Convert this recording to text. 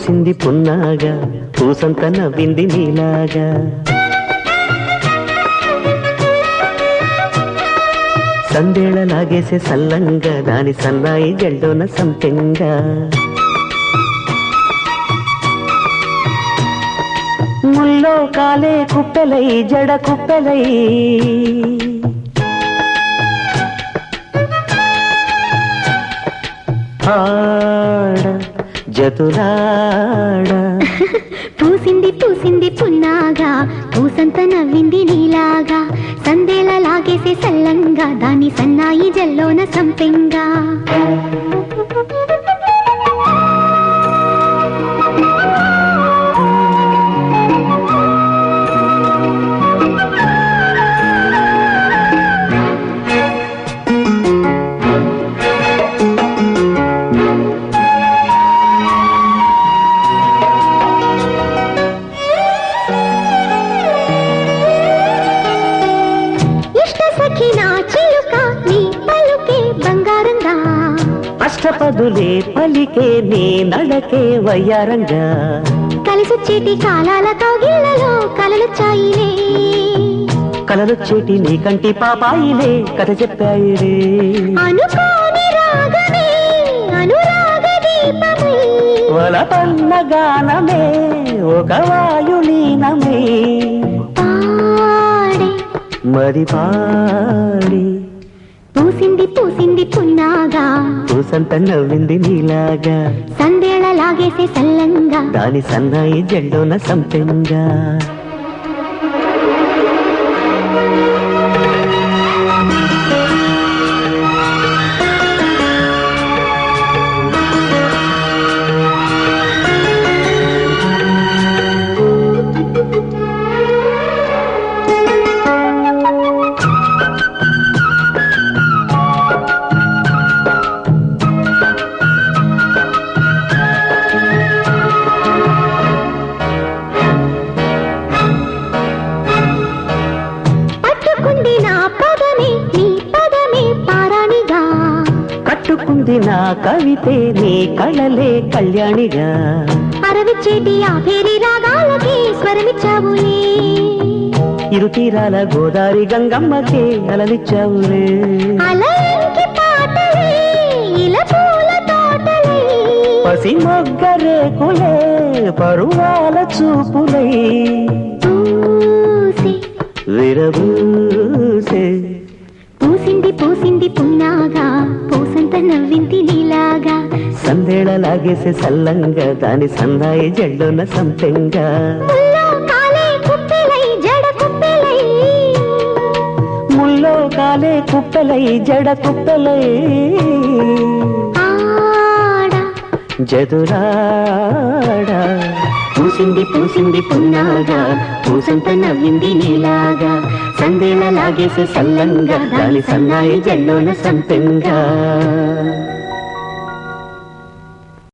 పూసింది పున్నాగా పూసంత నవ్వింది నీలాగా సందేళ లాగేసే సల్లంగా దాని సన్నాయి జల్డోన సంపెంగా ముల్లో కాలే కుప్పెలై జడ కుప్పెలై ఆడ జతులాడ పూసింది పూసింది పున్నాగా పూసంత నవ్వింది నీలాగా సందేలా లాగేసే సల్లంగా దాని సన్నాయి జల్లోన సంపెంగా ఇష్ట సఖి నా చిలుక నీ పలుకే బంగారంగా అష్టపదులే పలికే నీ నడకే వయ్యారంగా కలిసొచ్చేటి కాలాల కౌగిళ్లలో కలలొచ్చాయిలే కలలొచ్చేటి నీ కంటి పాపాయిలే కథ చెప్పాయిలే అనుకోని రాగమే అనురాగ దీపమై వలపన్న గానమే ఒక వాయులీనమే పాడే మరి పాడి పూసింది పూసింది పున్నాగా పూసంత నవ్వింది నీలాగా సందేళ లాగేసే సల్లంగా దాని సన్నాయి జెండోన సంపెంగా పట్టుకుంది నా పదమే నీ పదమే పారాణిగా కట్టుకుంది నా కవితే నీ కళలే కళ్యాణిగా అరవిచ్చేటి ఆ పేరి రాగాలకి స్వరమిచ్చావులే ఇరు తీరాల గోదారి గంగమ్మకే అలలిచ్చావులే అలయంకి పాటలే ఇలా పూల తోటలే పసి మొగ్గరేకులే పరువాల చూపులై పూసి విరబూసే పూసింది పూసింది పున్నాగా పూసంత నవ్వింది నీలాగా సందేళ లాగేసే సల్లంగా దాని సన్నాయి జల్లున సంపెంగా ముల్లో కాలే కుప్పెలై జడ కుప్పెలై ముల్లో కాలే కుప్పెలై జడ కుప్పెలై ఆడ జదురాడ పూసింది పూసింది పున్నాగా పూసంత నవ్వింది నీలాగా సందేళ లాగేసే సల్లంగా దాని సన్నాయి జల్లున సంపెంగా